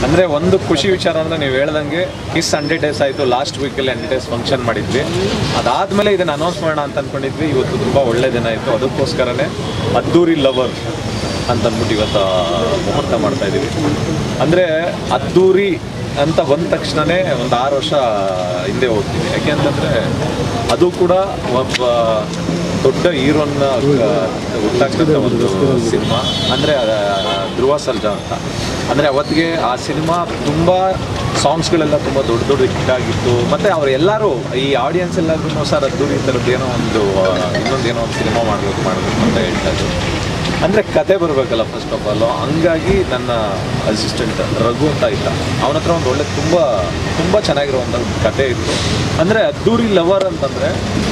ಅಂದರೆ ಒಂದು ಖುಷಿ ವಿಚಾರ ಅಂದರೆ ನೀವು ಹೇಳ್ದಂಗೆ ಕಿಸ್ ಹಂಡ್ರೆಡ್ ಡೇಸ್ ಆಯಿತು ಲಾಸ್ಟ್ ವೀಕಲ್ಲಿ ಹಂಡ್ರೆಡ್ ಡೇಸ್ ಫಂಕ್ಷನ್ ಮಾಡಿದ್ವಿ ಅದಾದಮೇಲೆ ಇದನ್ನು ಅನೌನ್ಸ್ ಮಾಡೋಣ ಅಂತ ಅಂದ್ಕೊಂಡಿದ್ವಿ ಇವತ್ತು ತುಂಬ ಒಳ್ಳೆ ದಿನ ಆಯಿತು ಅದಕ್ಕೋಸ್ಕರನೇ ಅದ್ದೂರಿ ಲವರ್ ಅಂತ ಅಂದ್ಬಿಟ್ಟು ಇವತ್ತು ಮುಹೂರ್ತ ಮಾಡ್ತಾ ಇದ್ದೀವಿ ಅಂದರೆ ಅದ್ದೂರಿ ಅಂತ ಬಂದ ತಕ್ಷಣವೇ ಒಂದು ಆರು ವರ್ಷ ಹಿಂದೆ ಹೋಗ್ತೀವಿ ಯಾಕೆ ಅಂತಂದರೆ ಅದು ಕೂಡ ಒಬ್ಬ ದೊಡ್ಡ ಹೀರೋನ್ನ ಹುಟ್ಟಾಕ್ತಂಥ ಒಂದು ಸಿನಿಮಾ ಅಂದರೆ ಧ್ರುವ ಸರ್ಜಾ ಅಂತ ಅಂದರೆ ಅವತ್ತಿಗೆ ಆ ಸಿನಿಮಾ ತುಂಬ ಸಾಂಗ್ಸ್ಗಳೆಲ್ಲ ತುಂಬ ದೊಡ್ಡ ದೊಡ್ಡ ಹಿಟ್ ಆಗಿತ್ತು ಮತ್ತು ಅವರೆಲ್ಲರೂ ಈ ಆಡಿಯನ್ಸ್ ಎಲ್ಲರೂ ಸರ್ ಅದ್ದೂರಿ ಈ ಥರದ್ದು ಏನೋ ಒಂದು ಆ, ಇನ್ನೊಂದು ಏನೋ ಒಂದು ಸಿನಿಮಾ ಮಾಡಬೇಕು ಮಾಡಬೇಕು ಅಂತ ಹೇಳ್ತಾ ಇದ್ರು ಅಂದರೆ ಕತೆ ಬರಬೇಕಲ್ಲ ಫಸ್ಟ್ ಆಫ್ ಆಲ್ ಹಂಗಾಗಿ ನನ್ನ ಅಸಿಸ್ಟೆಂಟ್ ರಘು ಅಂತ ಇದ್ದ ಅವನ ಹತ್ರ ಒಂದು ಒಳ್ಳೆ ತುಂಬ ತುಂಬ ಚೆನ್ನಾಗಿರುವಂಥ ಒಂದು ಕತೆ ಇತ್ತು ಅಂದರೆ ಅದ್ದೂರಿ ಲವರ್ ಅಂತಂದರೆ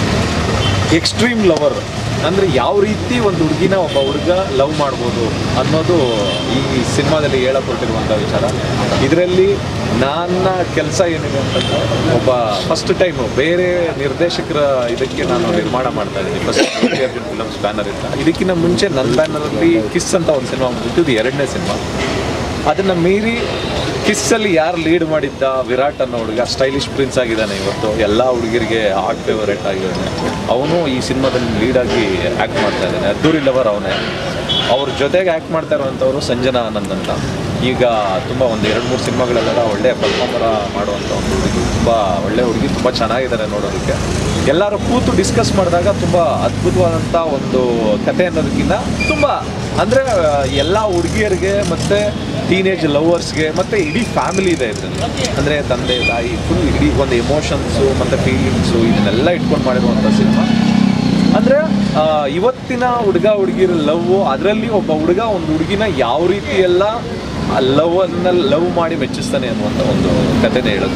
ಎಕ್ಸ್ಟ್ರೀಮ್ ಲವರ್ ಅಂದರೆ ಯಾವ ರೀತಿ ಒಂದು ಹುಡುಗಿನ ಒಬ್ಬ ಹುಡುಗ ಲವ್ ಮಾಡ್ಬೋದು ಅನ್ನೋದು ಈ ಸಿನಿಮಾದಲ್ಲಿ ಹೇಳಕೊಟ್ಟಿರುವಂಥ ವಿಚಾರ ಇದರಲ್ಲಿ ನನ್ನ ಕೆಲಸ ಏನಿದೆ ಅಂತಂದರೆ ಒಬ್ಬ ಫಸ್ಟ್ ಟೈಮು ಬೇರೆ ನಿರ್ದೇಶಕರ ಇದಕ್ಕೆ ನಾನು ನಿರ್ಮಾಣ ಮಾಡ್ತಾ ಇದ್ದೀನಿ ಫಸ್ಟ್ ಅರ್ಜುನ್ ಫಿಲಮ್ಸ್ ಬ್ಯಾನರ್ ಇಂದ ಇದಕ್ಕಿಂತ ಮುಂಚೆ ನನ್ನ ಬ್ಯಾನರಲ್ಲಿ ಕಿಸ್ ಅಂತ ಒಂದು ಸಿನಿಮಾ ಬಂದಿತ್ತು ಇದು ಎರಡನೇ ಸಿನಿಮಾ ಅದನ್ನು ಮೀರಿ ಕಿಸ್ಸಲ್ಲಿ ಯಾರು ಲೀಡ್ ಮಾಡಿದ್ದ ವಿರಾಟ್ ಅನ್ನೋ ಹುಡುಗ ಸ್ಟೈಲಿಶ್ ಪ್ರಿನ್ಸ್ ಆಗಿದ್ದಾನೆ ಇವತ್ತು ಎಲ್ಲ ಹುಡುಗರಿಗೆ ಹಾರ್ಟ್ ಫೇವರೇಟ್ ಆಗಿದ್ದಾನೆ ಅವನು ಈ ಸಿನಿಮಾದಲ್ಲಿ ಲೀಡಾಗಿ ಆ್ಯಕ್ಟ್ ಮಾಡ್ತಾ ಇದ್ದಾನೆ ಅದ್ದೂರಿ ಲವರ್ ಅವನೇ ಅವ್ರ ಜೊತೆಗೆ ಆ್ಯಕ್ಟ್ ಮಾಡ್ತಾ ಇರುವಂಥವ್ರು ಸಂಜನಾ ಆನಂದ್ ಅಂತ ಈಗ ತುಂಬ ಒಂದು ಎರಡು ಮೂರು ಸಿನಿಮಾಗಳಲ್ಲೆಲ್ಲ ಒಳ್ಳೆ ಪರ್ಫಾರ್ಮರ ಮಾಡುವಂಥ ಒಂದು ಹುಡುಗಿ ತುಂಬ ಒಳ್ಳೆ ಹುಡುಗಿ ತುಂಬ ಚೆನ್ನಾಗಿದ್ದಾರೆ ನೋಡೋದಕ್ಕೆ ಎಲ್ಲರೂ ಕೂತು ಡಿಸ್ಕಸ್ ಮಾಡಿದಾಗ ತುಂಬ ಅದ್ಭುತವಾದಂಥ ಒಂದು ಕತೆ ಅನ್ನೋದಕ್ಕಿಂತ ತುಂಬ ಅಂದರೆ ಎಲ್ಲ ಹುಡುಗಿಯರಿಗೆ ಮತ್ತು ಟೀನೇಜ್ ಲವರ್ಸ್ಗೆ ಮತ್ತು ಇಡೀ ಫ್ಯಾಮಿಲಿ ಇದೆ ಇದರಲ್ಲಿ ಅಂದರೆ ತಂದೆ ತಾಯಿ ಫುಲ್ ಇಡೀ ಒಂದು ಎಮೋಷನ್ಸು ಮತ್ತು ಫೀಲಿಂಗ್ಸು ಇದನ್ನೆಲ್ಲ ಇಟ್ಕೊಂಡು ಮಾಡಿರುವಂಥ ಸಿನಿಮಾ ಅಂದರೆ ಇವತ್ತಿನ ಹುಡುಗ ಹುಡುಗಿರ ಲವ್ ಅದರಲ್ಲಿ ಒಬ್ಬ ಹುಡುಗ ಒಂದು ಹುಡುಗಿನ ಯಾವ ರೀತಿ ಎಲ್ಲ ಲವ್ ಅನ್ನ ಲವ್ ಮಾಡಿ ಮೆಚ್ಚಿಸ್ತಾನೆ ಅನ್ನುವಂಥ ಒಂದು ಕಥೆನೇ ಹೇಳೋದು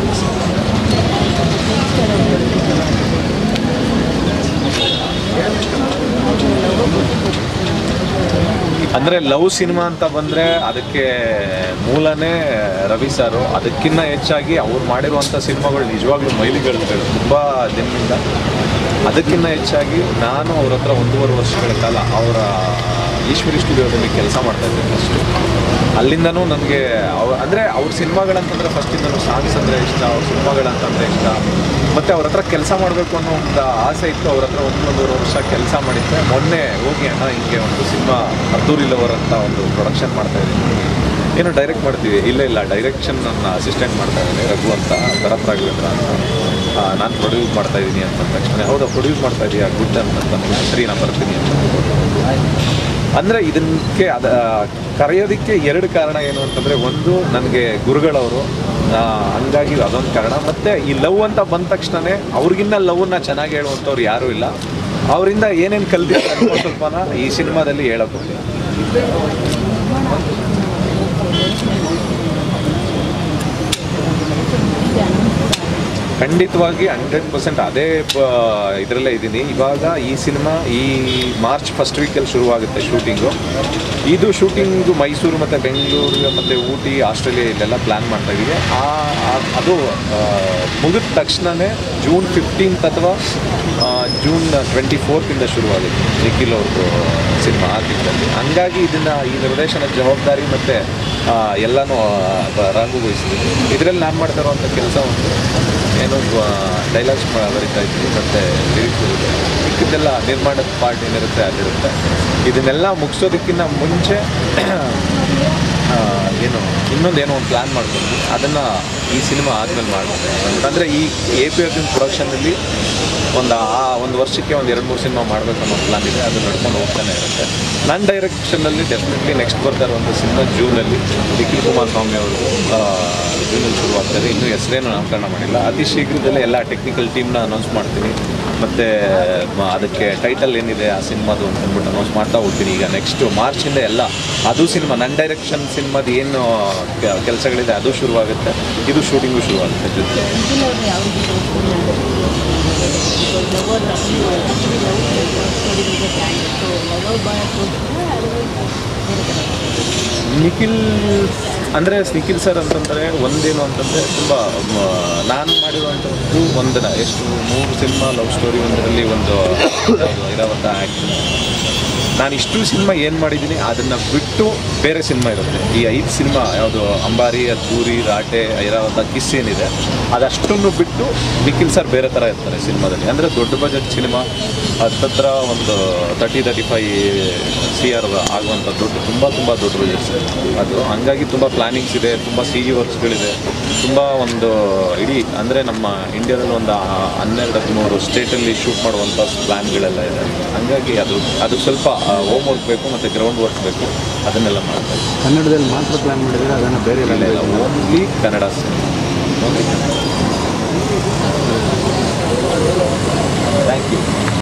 ಅಂದರೆ ಲವ್ ಸಿನಿಮಾ ಅಂತ ಬಂದರೆ ಅದಕ್ಕೆ ಮೂಲನೇ ರವಿ ಸಾರು ಅದಕ್ಕಿಂತ ಹೆಚ್ಚಾಗಿ ಅವ್ರು ಮಾಡಿರುವಂಥ ಸಿನಿಮಾಗಳು ನಿಜವಾಗ್ಲೂ ಮೈಲಿಗಲ್ಲುಗಳು ತುಂಬ ದಿನದಿಂದ ಅದಕ್ಕಿಂತ ಹೆಚ್ಚಾಗಿ ನಾನು ಅವ್ರ ಹತ್ರ ಒಂದೂವರೆ ವರ್ಷಗಳ ಕಾಲ ಅವರ ಈಶ್ವರಿ ಸ್ಟುಡಿಯೋದಲ್ಲಿ ಕೆಲಸ ಮಾಡ್ತಾ ಇದ್ದೆ ಫಸ್ಟು ಅಲ್ಲಿಂದನೂ ನನಗೆ ಅವ ಅಂದರೆ ಅವ್ರ ಸಿನಿಮಾಗಳಂತಂದರೆ ಫಸ್ಟಿಂದನೂ ಸಾಂಗ್ಸ್ ಅಂದರೆ ಇಷ್ಟ ಅವ್ರ ಸಿನಿಮಾಗಳಂತಂದರೆ ಇಷ್ಟ ಮತ್ತು ಅವ್ರ ಹತ್ರ ಕೆಲಸ ಮಾಡಬೇಕು ಅನ್ನೋ ಒಂದು ಆಸೆ ಇತ್ತು ಅವ್ರ ಹತ್ರ ಒಂದು ಒಂದೂವರೆ ವರ್ಷ ಕೆಲಸ ಮಾಡಿದ್ದೆ ಮೊನ್ನೆ ಹೋಗಿ ಅಣ್ಣ ಹಿಂಗೆ ಒಂದು ಸಿನಿಮಾ ಅದ್ದೂರಿ ಲವರ್ ಅಂತ ಒಂದು ಪ್ರೊಡಕ್ಷನ್ ಮಾಡ್ತಾ ಇದ್ದೀನಿ ಏನು ಡೈರೆಕ್ಟ್ ಮಾಡ್ತೀವಿ ಇಲ್ಲ ಇಲ್ಲ ಡೈರೆಕ್ಷನ್ ನನ್ನ ಅಸಿಸ್ಟೆಂಟ್ ಮಾಡ್ತಾ ಇದ್ದೀನಿ ರಘು ಅಂತ ಭರತ್ ರಾಘವೇಂದ್ರ ಅಂತ ನಾನು ಪ್ರೊಡ್ಯೂಸ್ ಮಾಡ್ತಾ ಇದ್ದೀನಿ ಅಂತ ತಕ್ಷಣ ಹೌದಾ ಪ್ರೊಡ್ಯೂಸ್ ಮಾಡ್ತಾ ಇದೀಯಾ ಗುಡ್ ಅಂತ ಸರಿ ನಾನು ಬರ್ತೀನಿ ಅಂತ ಅಂದರೆ ಇದಕ್ಕೆ ಅದ ಕರೆಯೋದಕ್ಕೆ ಎರಡು ಕಾರಣ ಏನು ಅಂತಂದರೆ ಒಂದು ನನಗೆ ಗುರುಗಳವರು ಆ, ಹಂಗಾಗಿ ಅದೊಂದು ಕಾರಣ ಮತ್ತು ಈ ಲವ್ ಅಂತ ಬಂದ ತಕ್ಷಣವೇ ಅವ್ರಿಗಿನ್ನ ಲವ್ನ ಚೆನ್ನಾಗಿ ಹೇಳುವಂಥವ್ರು ಯಾರೂ ಇಲ್ಲ ಅವರಿಂದ ಏನೇನು ಕಲ್ತಿದ್ದಾರೆ ಸ್ವಲ್ಪನ ಈ ಸಿನಿಮಾದಲ್ಲಿ ಹೇಳೋಕೆ ಖಂಡಿತವಾಗಿ ಹಂಡ್ರೆಡ್ ಪರ್ಸೆಂಟ್ ಅದೇ ಇದರಲ್ಲೇ ಇದ್ದೀನಿ ಇವಾಗ ಈ ಸಿನಿಮಾ ಈ ಮಾರ್ಚ್ ಫಸ್ಟ್ ವೀಕಲ್ಲಿ ಶುರುವಾಗುತ್ತೆ ಶೂಟಿಂಗು ಇದು ಶೂಟಿಂಗು ಮೈಸೂರು ಮತ್ತು ಬೆಂಗಳೂರು ಮತ್ತು ಊಟಿ ಆಸ್ಟ್ರೇಲಿಯಾ ಇಲ್ಲೆಲ್ಲ ಪ್ಲ್ಯಾನ್ ಮಾಡ್ತಾ ಇದ್ದೀವಿ ಆ ಆ- ಅದು ಮುಗಿದ ತಕ್ಷಣವೇ ಜೂನ್ ಫಿಫ್ಟೀನ್ತ್ ಅಥವಾ ಜೂನ್ ಟ್ವೆಂಟಿ ಫೋರ್ತಿಂದ ಶುರುವಾಗುತ್ತೆ ನಿಖಿಲ್ ಅವ್ರದ್ದು ಸಿನಿಮಾ ಆ ತಿಂಗಳಲ್ಲಿ ಹಂಗಾಗಿ ಇದನ್ನು ಈ ನಿರ್ದೇಶನದ ಜವಾಬ್ದಾರಿ ಮತ್ತು ಎಲ್ಲನೂ ರಾಘು ವಹಿಸ್ತೀನಿ ಇದರಲ್ಲಿ ನಾನು ಮಾಡ್ತಾ ಇರುವಂಥ ಕೆಲಸ ಒಂದು ಏನು ಡೈಲಾಗ್ಸ್ ಬರಿತಾ ಇದ್ವಿ ಮತ್ತು ಲಿರಿಕ್ಸ್ ಇರುತ್ತೆ ಮಿಕ್ಕಿದ್ದೆಲ್ಲ ನಿರ್ಮಾಣದ ಪಾರ್ಟ್ ಏನಿರುತ್ತೆ ಅದಿರುತ್ತೆ ಇದನ್ನೆಲ್ಲ ಮುಗಿಸೋದಕ್ಕಿಂತ ಮುಂಚೆ ಆ, ಏನು ಇನ್ನೊಂದು ಏನೋ ಒಂದು ಪ್ಲ್ಯಾನ್ ಮಾಡ್ಕೊಂಡು ಅದನ್ನು ಈ ಸಿನಿಮಾ ಆದಮೇಲೆ ಮಾಡ್ಬೋದು ಅಂದರೆ ಈ ಎ ಪಿ ಅರ್ಜುನ್ ಪ್ರೊಡಕ್ಷನಲ್ಲಿ ಒಂದು ಆ ಒಂದು ವರ್ಷಕ್ಕೆ ಒಂದು ಎರಡು ಮೂರು ಸಿನಿಮಾ ಮಾಡಬೇಕು ಅನ್ನೋ ಪ್ಲಾನ್ ಇದೆ ಅದು ನಡ್ಕೊಂಡು ಹೋಗ್ತಾನೆ ಇರುತ್ತೆ ನನ್ನ ಡೈರೆಕ್ಷನಲ್ಲಿ ಡೆಫಿನೆಟ್ಲಿ ನೆಕ್ಸ್ಟ್ ಬರ್ತಾ ಇರುವಂಥ ಸಿನಿಮಾ ಜೂನಲ್ಲಿ ನಿಖಿಲ್ ಕುಮಾರ್ ಸ್ವಾಮಿ ಅವರು ಜೂನಲ್ಲಿ ಶುರುವಾಗ್ತಾರೆ ಇನ್ನೂ ಹೆಸರೇನು ನಾಮಕರಣ ಮಾಡಿಲ್ಲ ಅತಿ ಶೀಘ್ರದಲ್ಲೇ ಎಲ್ಲ ಟೆಕ್ನಿಕಲ್ ಟೀಮ್ನ ಅನೌನ್ಸ್ ಮಾಡ್ತೀನಿ ಮತ್ತು ಅದಕ್ಕೆ ಟೈಟಲ್ ಏನಿದೆ ಆ ಸಿನಿಮಾದು ಅಂತ ಅಂದ್ಬಿಟ್ಟು ಅನೌನ್ಸ್ ಮಾಡ್ತಾ ಹೋಗ್ತೀನಿ ಈಗ ನೆಕ್ಸ್ಟು ಮಾರ್ಚಿಂದ ಎಲ್ಲ ಅದು ಸಿನಿಮಾ ನನ್ನ ಡೈರೆಕ್ಷನ್ ಸಿನಿಮಾದ ಏನು ಕೆಲಸಗಳಿದೆ ಅದು ಶುರುವಾಗುತ್ತೆ ಇದು ಶೂಟಿಂಗು ಶುರುವಾಗುತ್ತೆ ಜೊತೆ ಯಾವ ರೀತಿ ಲವರ್ ಲವರ್ ಬಾಯ್ ನಿಖಿಲ್ ಅಂದರೆ ನಿಖಿಲ್ ಸರ್ ಅಂತಂದರೆ ಒಂದೇನು ಅಂತಂದರೆ ತುಂಬ ನಾನು ಮಾಡಿರುವಂಥದ್ದು ಒಂದನ ಎಷ್ಟು ಮೂರು ಸಿನಿಮಾ ಲವ್ ಸ್ಟೋರಿ ಒಂದರಲ್ಲಿ ಒಂದು ಐರಾವತ ಆ್ಯಕ್ಟ್ ನಾನು ಇಷ್ಟು ಸಿನಿಮಾ ಏನು ಮಾಡಿದ್ದೀನಿ ಅದನ್ನು ಬಿಟ್ಟು ಬೇರೆ ಸಿನಿಮಾ ಇರುತ್ತೆ ಈ ಐದು ಸಿನಿಮಾ ಯಾವುದು ಅಂಬಾರಿ ಅದ್ದೂರಿ ರಾಟೆ ಐರಾವತ ಕಿಸ್ ಏನಿದೆ ಅದಷ್ಟನ್ನು ಬಿಟ್ಟು ನಿಖಿಲ್ ಸರ್ ಬೇರೆ ಥರ ಇರ್ತಾರೆ ಸಿನಿಮಾದಲ್ಲಿ ಅಂದರೆ ದೊಡ್ಡ ಬಜೆಟ್ ಸಿನಿಮಾ ಹತ್ತತ್ರ ಒಂದು thirty thirty five C R ಆಗುವಂಥ ದೊಡ್ಡ ತುಂಬ ತುಂಬ ದೊಡ್ಡ ಬಜೆಟ್ಸ್ ಅದು ಹಂಗಾಗಿ ತುಂಬ ಪ್ಲಾನಿಂಗ್ಸ್ ಇದೆ ತುಂಬ ಸಿ ಇ ವರ್ಕ್ಸ್ಗಳಿದೆ ತುಂಬ ಒಂದು ಇಡೀ ಅಂದರೆ ನಮ್ಮ ಇಂಡಿಯಾದಲ್ಲಿ ಒಂದು ಆ- ಹನ್ನೆರಡು ಹದಿಮೂರು ಸ್ಟೇಟಲ್ಲಿ ಶೂಟ್ ಮಾಡುವಂಥ ಪ್ಲ್ಯಾನ್ಗಳೆಲ್ಲ ಇದೆ ಹಂಗಾಗಿ ಅದು ಅದು ಸ್ವಲ್ಪ ಹೋಮ್ ವರ್ಕ್ ಬೇಕು ಮತ್ತು ಗ್ರೌಂಡ್ ವರ್ಕ್ ಬೇಕು ಅದನ್ನೆಲ್ಲ ಮಾಡ್ತಾ ಇದ್ದೀವಿ ಕನ್ನಡದಲ್ಲಿ ಮಾತ್ರ ಪ್ಲಾನ್ ಮಾಡಿದರೆ ಅದನ್ನು ಬೇರೆ ಇಲ್ಲ ಇಲ್ಲ only Kannada cinema only thank you